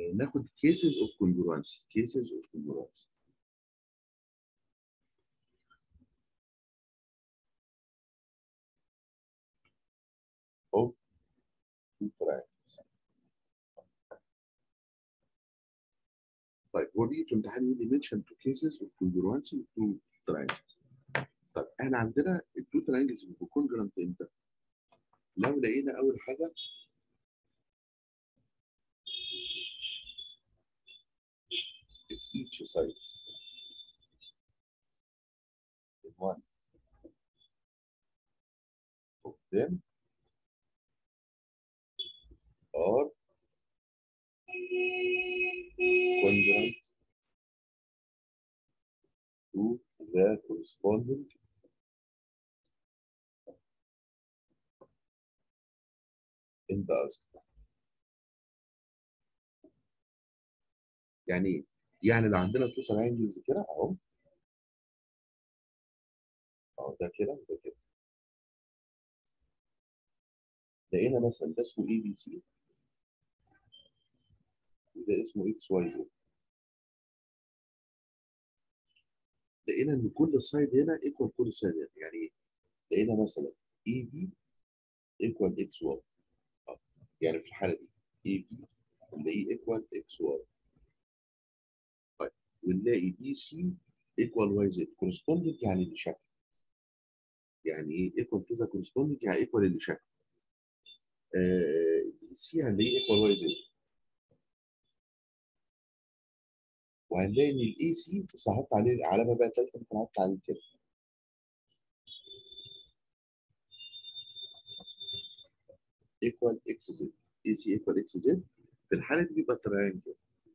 آه، ناخد cases of congruency cases of congruency of two triangles طيب هو بيجي في الامتحان يقول لي mention two cases of congruency of two triangles طب احنا عندنا التو triangles بيبقوا congruent امتى؟ لو لقينا اول حاجه if each side in one of them are congruent to the corresponding in the other. يعني ايه؟ يعني لو عندنا تو تراينجلز كده اهو اهو ده كده وده كده لقينا مثلا ده اسمه اي بي سي وده اسمه اكس واي زد لقينا ان كل سايد هنا ايكوال كل سايد هنا يعني ايه؟ لقينا مثلا اي بي ايكوال اكس واي يعني في الحاله دي اي بي نلاقيه ايكوال اكس واي طيب ونلاقي بي سي ايكوال واي زد كورسبوندنت يعني اللي شكل يعني ايه ايكوال تو ذا كورسبوندنت يعني ايكوال اللي شكل بي سي هنلاقيه ايكوال واي زد وهنلاقي ان الاي سي بس هحط عليه علامه بقى ثالثه ممكن احط عليه كده ايكوال اكس زد اي سي ايكوال اكس زد في الحاله دي بيبقى تراينجل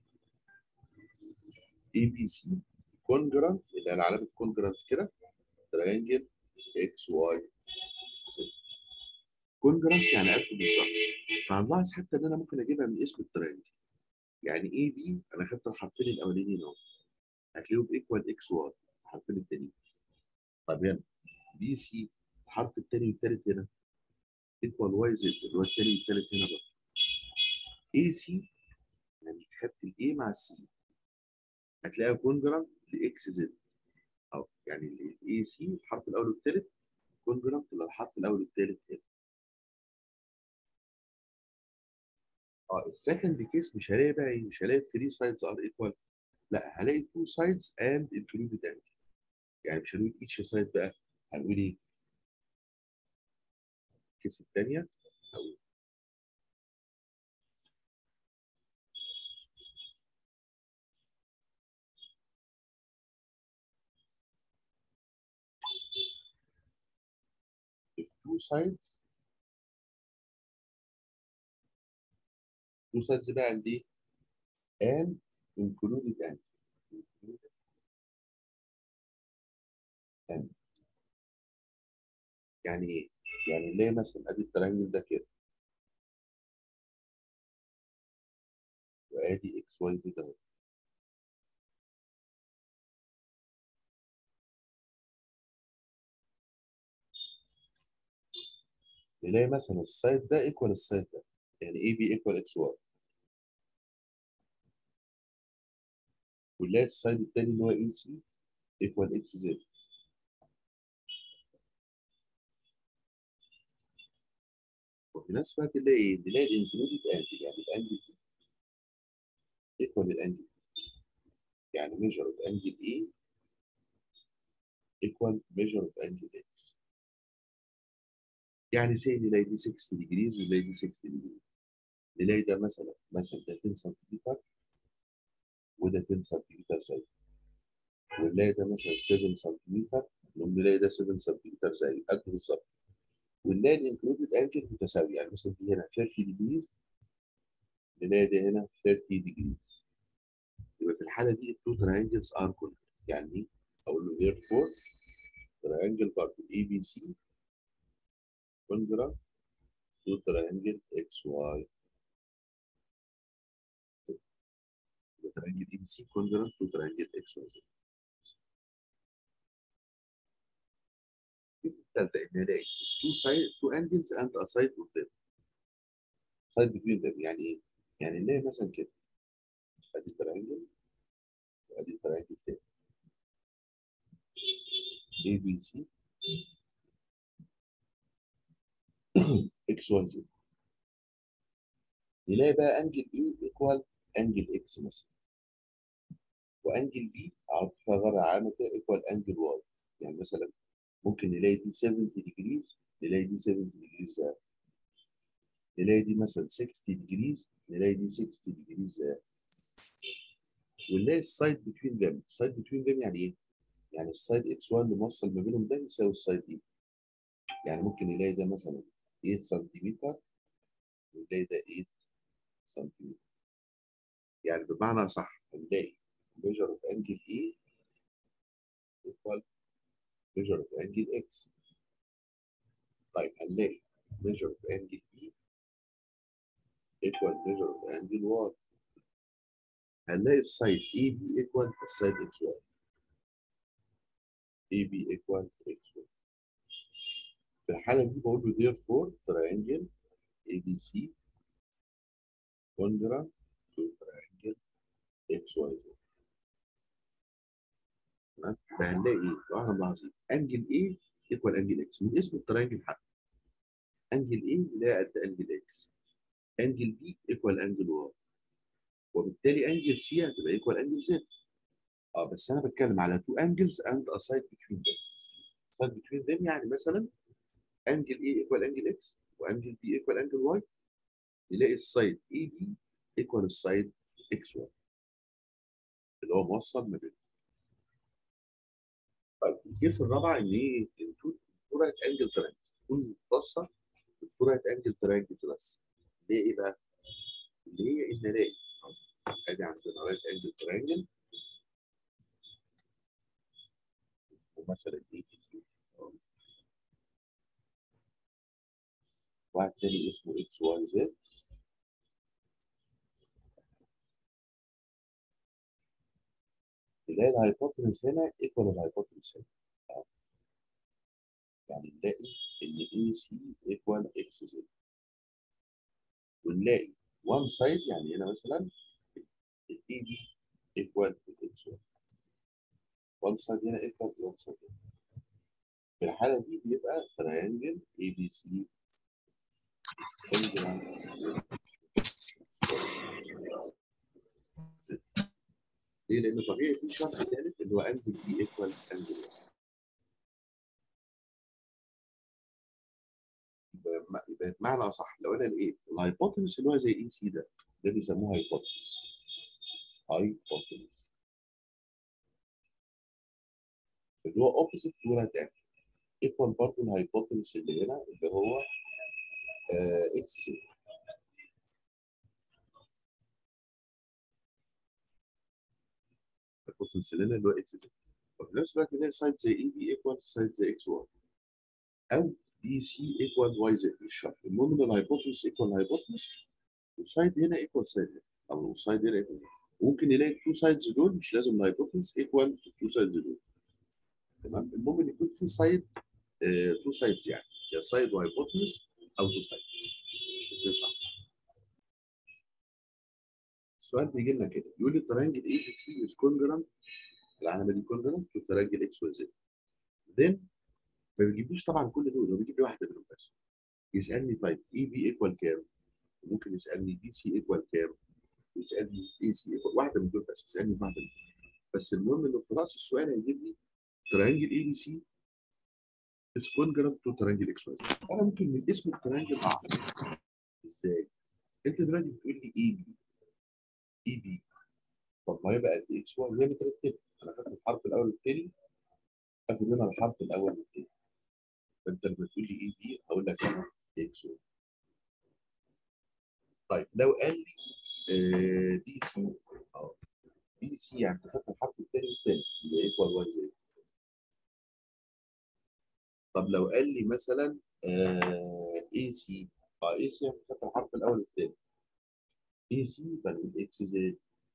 اي بي سي كونجرانت اللي هي علامه كونجرانت كده تراينجل اكس واي زد كونجرانت يعني قد بالظبط فهنلاحظ حتى ان انا ممكن اجيبها من اسم التراينجل يعني اي بي انا خدت الحرفين الاولانيين اهو هتلاقيهم ايكوال اكس واي الحرفين التانيين طب هنا بي سي الحرف الثاني والثالث هنا ايكوال واي زد اللي هو الثاني والثالث هنا برضه اي سي يعني خدت الاي مع السي هتلاقيها كونجرانت لاكس زد او يعني الاي سي الحرف الاول والثالث كونجرانت للحرف الاول والثالث هنا اه السكند كيس مش هلاقي بقى ايه مش هلاقي 3 سايدز ار ايكوال لا هلاقي 2 سايدز اند انكلودد انجل يعني مش هنقول ايتش سايد بقى هنقول ايه الكيس الثانيه او if two sides two sides بقى عند ايه and included angle included angle يعني ايه يعني ليه مثلا ادي الترانجل ده كده وادي اكس واي زد اهو نلاقي مثلا السايد ده ايكوال السايد ده يعني اي بي ايكوال اكس واي ونلاقي السايد التاني اللي هو اي سي ايكوال اكس زد وفي نفس الوقت نلاقي ايه؟ نلاقي الانكلودد انجل يعني الانجل دي ايكوال الانجل يعني ميجر اوف انجل اي ايكوال ميجر اوف انجل اكس يعني سي نلاقي دي 60 ديجريز ونلاقي دي 60 ديجريز نلاقي ده مثلا مثلا ده 10 سنتيمتر وده 10 سنتيمتر زي ونلاقي ده مثلا 7 سنتيمتر ونلاقي ده 7 سنتيمتر زي قد بالظبط ونلاقي الانكلودد انجل متساوي يعني مثلا دي هنا 30 ديجريز نلاقي ده هنا 30 ديجريز يبقى في الحاله دي التو تراينجلز ار كونجر يعني اقول له therefore triangle برضه اي بي سي كونجرا تو تراينجل اكس واي تراينجل اي بي سي كونجرا تو تراينجل اكس واي زد الكيس الثالثه ان الاقي two side two angles and a side of them side between them يعني ايه؟ يعني نلاقي مثلا كده ادي ترينجل وادي ترينجل تاني اي بي سي اكس واي زد نلاقي بقى انجل اي ايكوال انجل اكس مثلا وانجل بي على فيها غير عامه ايكوال انجل واي يعني مثلا ممكن نلاقي دي 70 ديجريز نلاقي دي 70 ديجريز نلاقي دي مثلا 60 ديجريز نلاقي دي 60 ديجريز ونلاقي السايد بتوين ذم السايد بتوين ذم يعني ايه؟ يعني السايد اكس 1 اللي موصل ما بينهم ده يساوي السايد دي يعني ممكن نلاقي ده مثلا 8 سنتيمتر ونلاقي ده 8 سنتيمتر يعني بمعنى صح هنلاقي measure of angle A equal measure of angle X طيب هنلاقي measure of angle B equal measure of angle Y هنلاقي السايد AB equal السايد XY AB equal XY في الحالة دي بقول له therefore triangle ABC congruent to triangle XYZ تمام فهنلاقي ايه؟ لو احنا ملاحظين انجل A ايكوال انجل اكس من اسم الترينجل حتى انجل A لا قد انجل اكس انجل B ايكوال انجل واي وبالتالي انجل C هتبقى ايكوال انجل Z اه بس انا بتكلم على تو انجلز اند ا سايد بتوين ذم سايد بتوين ذم يعني مثلا انجل A ايكوال انجل اكس وانجل B ايكوال انجل واي نلاقي السايد اي بي ايكوال السايد اكس واي اللي هو موصل ما بينهم طيب الكيس الرابعه ان ايه الكوره انجل ترانجل تكون مختصه بالكوره انجل ترانجل بس اللي هي ايه بقى؟ اللي هي ان الاقي ادي عندنا رايت انجل ترانجل ومثلا ايه واحد تاني اسمه اكس واي زد نلاقي الهايبوتنس هنا ايكوال الهايبوتنس هنا يعني نلاقي ان اي سي ايكوال اكس زد ونلاقي وان سايد يعني هنا مثلا الاي بي ايكوال الاكس 1 وان سايد هنا ايكوال وان سايد هنا في الحاله دي بيبقى تريانجل اي بي سي ليه؟ لان طبيعي في شرط ثالث اللي هو انجل بي ايكوال انجل يبقى بمعنى اصح لو انا الايه الهايبوتنس اللي هو زي اي سي ده ده بيسموه هايبوتنس هايبوتنس اللي هو اوبوزيت تو رايت انجل ايكوال برضه الهايبوتنس اللي هنا اللي هو آه اكس سي الهايبوتنس اللي هنا اللي هو اكس سي وفي نفس الوقت نلاقي سايد زي اي بي ايكوال سايد زي اكس 1 او دي سي ايكوال واي زد مش شرط المهم ان الهايبوتنس ايكوال هايبوتنس والسايد هنا ايكوال سايد هنا او السايد هنا ايكوال ممكن نلاقي التو سايدز دول مش لازم الهايبوتنس ايكوال التو سايدز دول تمام المهم ان يكون في سايد تو سايدز يعني يا سايد وهايبوتنس او تو سايدز الاثنين صح السؤال بيجي لنا كده يقول لي الترينجل اي بي سي از كونجرنت العلامه دي كونجرنت تو الترينجل اكس واي زد then ما بيجيبليش طبعا كل دول هو بيجيب لي واحده منهم بس يسالني طيب اي بي ايكوال كام؟ ممكن يسالني بي سي ايكوال كام؟ يسالني اي سي ايكوال واحده من دول بس يسالني في واحده من دول بس المهم انه في راس السؤال هيجيب لي ترينجل اي بي سي از كونجرنت تو ترينجل اكس واي انا ممكن من اسم الترينجل اعرف ازاي؟ انت دلوقتي بتقول لي اي بي اي بي طب ما يبقى قد اكس واي هي مترتبه انا خدت الحرف الاول والثاني اخد منها الحرف الاول والثاني فانت لما تقول لي اي بي هقول لك انا اكس واي طيب لو قال لي آه بي سي اه بي سي يعني خدت الحرف الثاني والثاني يبقى ايكوال واي زي طب لو قال لي مثلا اي سي اه اي سي يعني خدت الحرف الاول والثاني اي سي يبقى نقول اكس زي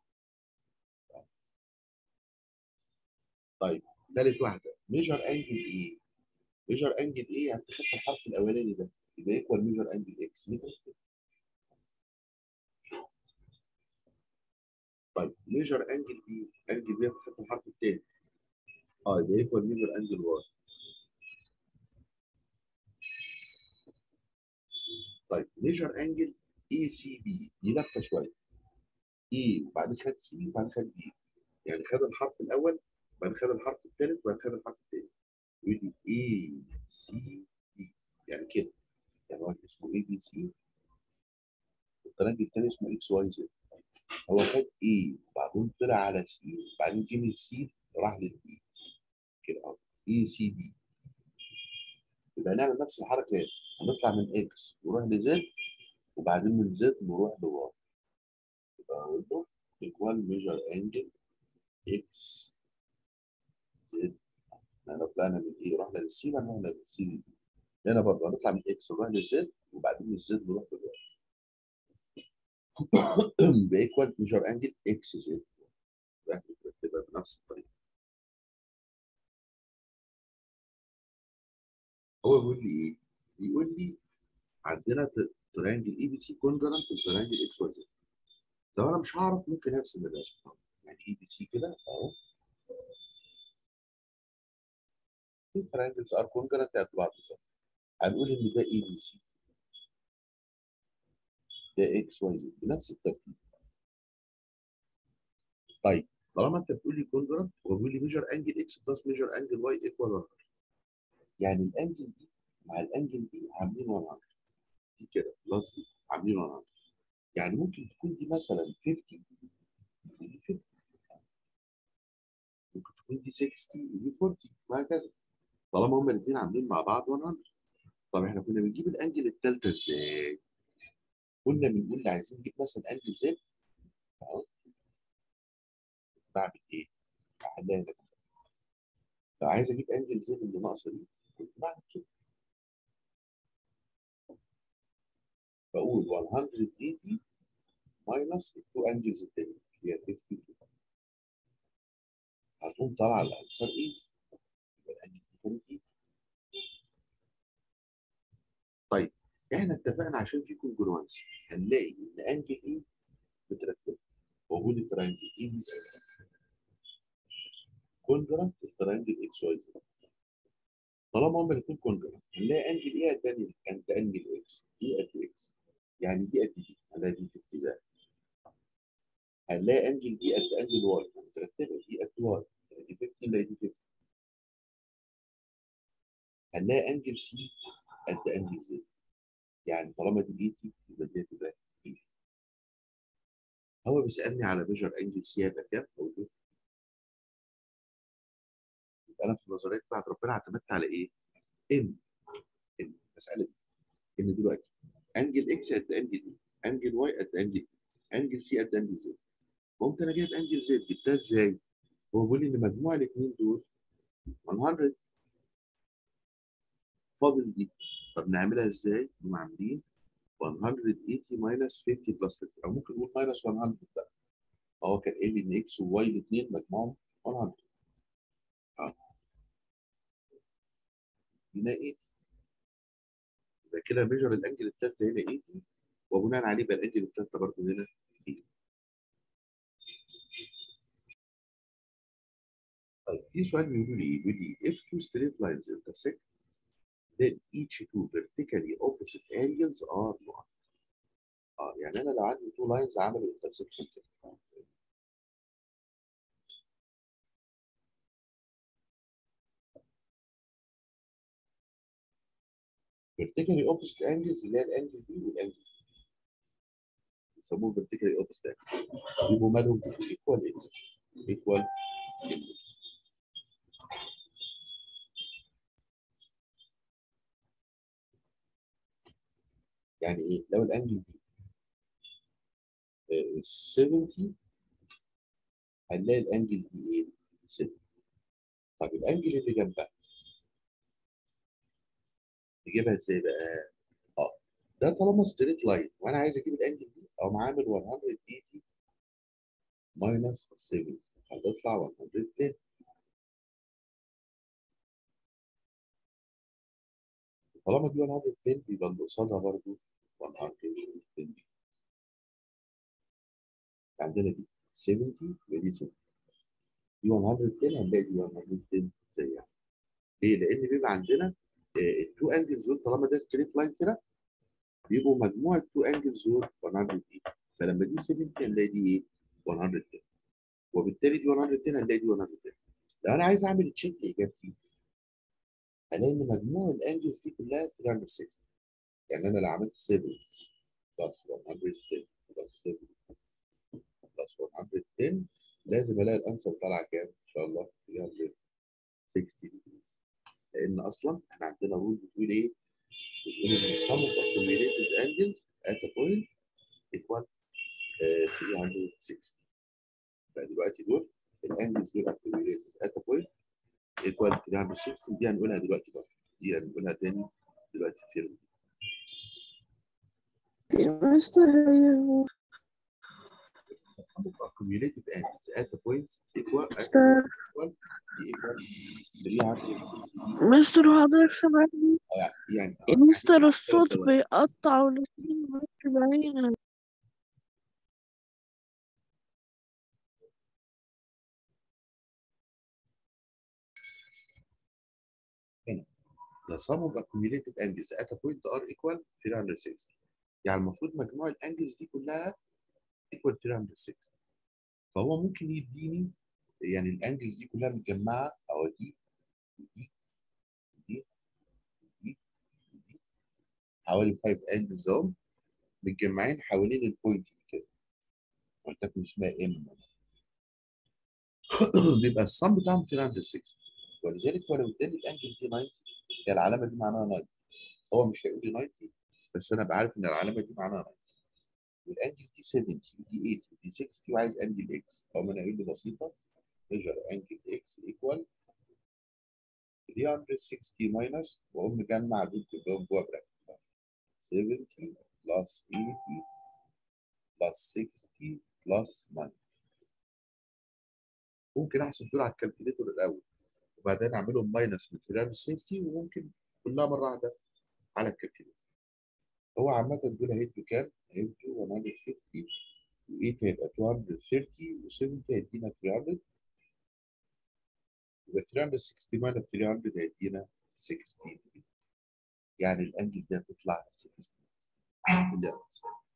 طيب ثالث واحده ميجر انجل ايه ميجر انجل ايه يعني خدت الحرف الاولاني ده يبقى ايكوال ميجر انجل اكس متر طيب ميجر انجل بي انجل بي خدت الحرف الثاني اه يبقى ايكوال ميجر انجل واي طيب ميجر انجل اي سي بي دي لفه شويه اي وبعدين خد سي وبعدين خد بي يعني خد الحرف الاول وبعدين خد الحرف الثالث وبعدين خد الحرف الثاني يقول لي اي سي بي يعني كده يعني واحد اسمه اي بي سي والترنج الثاني اسمه اكس واي زد هو خد اي وبعدين طلع على سي وبعدين جه من سي راح للبي كده اهو اي سي بي يبقى نعمل نفس الحركه هنا هنطلع من اكس نروح لزد وبعدين من زد نروح لواي يبقى اقول له ايكوال ميجر انجل اكس زد احنا طلعنا من ايه رحنا للسي بعدين رحنا للسي دي هنا برضه هنطلع من اكس نروح للزد وبعدين من الزد نروح للواي يبقى ايكوال ميجر انجل اكس زد تبقى بنفس الطريقه هو بيقول لي ايه؟ بيقول لي عندنا تريانجل اي بي سي كونجرنت وتريانجل اكس واي زد لو انا مش هعرف ممكن ارسم الرسم يعني اي بي سي كده اهو التريانجلز ار كونجرنت قد بعض بالظبط هنقول ان ده اي بي سي ده اكس واي زد بنفس الترتيب طيب طالما انت بتقول لي كونجرنت هو بيقول لي ميجر انجل اكس بلس ميجر انجل واي ايكوال 100 يعني الانجل دي مع الانجل دي عاملين 100 دي كده بلس دي عاملين 100 يعني ممكن تكون دي مثلا 50 ودي 50 ممكن تكون دي 60 ودي 40 وهكذا طالما هما الاثنين عاملين مع بعض 100 طب احنا كنا بنجيب الانجل الثالثه ازاي؟ كنا بنقول عايزين نجيب مثلا انجل زد اهو بعمل ايه؟ هحلها لك لو عايز اجيب انجل زد اللي ناقصه دي كنت بعمل كده بقول 180 ماينس التو انجلز التانية اللي هي 52 هتقوم طالعه الانسر ايه؟ يبقى الانجل دي كانت ايه؟ طيب احنا اتفقنا عشان في كونجروانسي هنلاقي ان انجل ايه مترتبه وجود الترينجل اي بي سي كونجرنت الترينجل اكس واي زد طالما هما الاثنين كونجرنت هنلاقي انجل ايه قد انجل قد انجل اكس دي قد اكس يعني دي قد دي هنلاقي دي في اتجاه هنلاقي انجل دي قد انجل واي مترتبه دي قد واي يعني دي 50 لا دي 50 هنلاقي انجل سي قد انجل زد يعني طالما دي 80 يبقى دي هتبقى 80 هو بيسالني على ميجر انجل سي هيبقى كام؟ اقول له يبقى انا في النظريه بتاعت ربنا اعتمدت على ايه؟ ان ان المساله دي ان دلوقتي انجل اكس قد انجل اي انجل واي قد انجل اي انجل سي قد انجل زد قمت انا جايب انجل زد جبتها ازاي؟ هو بيقول لي ان مجموع الاثنين دول 100 فاضل دي طب نعملها ازاي؟ نقوم عاملين 180 ماينس 50 بلس 50 او ممكن نقول ماينس 100 بقى هو كان قايل لي ان اكس وواي الاثنين مجموعهم 100 اه هنا 80 يبقى كده ميجر الانجل الثالثه هنا 80 وبناء عليه يبقى الانجل الثالثه برضه هنا 80 طيب في سؤال بيقول لي بيقول لي if two straight lines intersect then each two vertically opposite angles are not اه يعني انا لو عندي تو لاينز عملوا انترسكشن كده vertically opposite angles اللي هي الانجل دي والانجل دي بيسموه vertically opposite angles يبقوا مالهم equal angle equal angle يعني ايه لو الانجل دي آه، 70 هنلاقي الانجل دي ايه 70 طب الانجل اللي جنبها نجيبها ازاي بقى اه ده طالما ستريت لاين وانا عايز اجيب الانجل دي او عامل 180 ماينس 70 هتطلع 110 طالما دي 110 يبقى اللي قصادها برضه 110 عندنا دي 70 يبقى دي 70 دي 110 هنلاقي دي 110 زيها ليه؟ لان بيبقى عندنا التو انجلز دول طالما ده ستريت لاين كده بيبقوا مجموع التو انجلز دول 180 فلما دي 70 هنلاقي دي ايه؟ 110 وبالتالي دي 110 هنلاقي دي 110 لو انا عايز اعمل تشيك لاجابتي هلاقي ان مجموع الانجلز دي كلها 360 يعني انا لو عملت 7 بلس 110 بلس 7 بلس 110 لازم الاقي الانسر طالعه كام؟ ان شاء الله 360 degrees لان اصلا احنا عندنا رول بتقول ايه؟ بتقول ان sum of accumulated angles at a point equal uh, 360 فدلوقتي دول الانجلز دول accumulated at a point equal 360 دي هنقولها دلوقتي بقى دي هنقولها تاني دلوقتي في الفيلم مستر هي sum of accumulated angles at a point equal at مستر equal equal 360 مستر حضرتك سامعني يعني مستر الصوت بيقطع والاتنين مش باينة the sum of accumulated angles at a point are equal 360 يعني المفروض مجموع الانجلز دي كلها equal 360 فهو ممكن يديني يعني الانجلز دي كلها متجمعه او دي ودي ودي ودي ودي حوالي 5 انجلز اهو متجمعين حوالين البوينت دي كده ولتكن اسمها ام بيبقى الصم بتاعهم 360 ولذلك ولو اداني الانجل دي 90 هي العلامه دي معناها 90 هو مش هيقول لي 90 بس انا بعرف ان العلامه دي معناها 90 والانجل دي 70 ودي 80 ودي 60 وعايز انجل اكس او انا اقول له بسيطه ميجر انجل اكس ايكوال 360 ماينس واقوم مجمع دول كلهم جوه براكت 70 بلس 80 بلس 60 بلس 90 ممكن احسب دول على الكالكوليتور الاول وبعدين اعملهم ماينس من 360 وممكن كلها مره واحده على الكالكوليتور هو عامة دول هيدوا كام؟ هيدوا 150 و8 هيبقى 230 و70 هيدينا 300 يبقى 360 ماينس 300 هيدينا 16 يعني الانجل ده هتطلع 16 اللي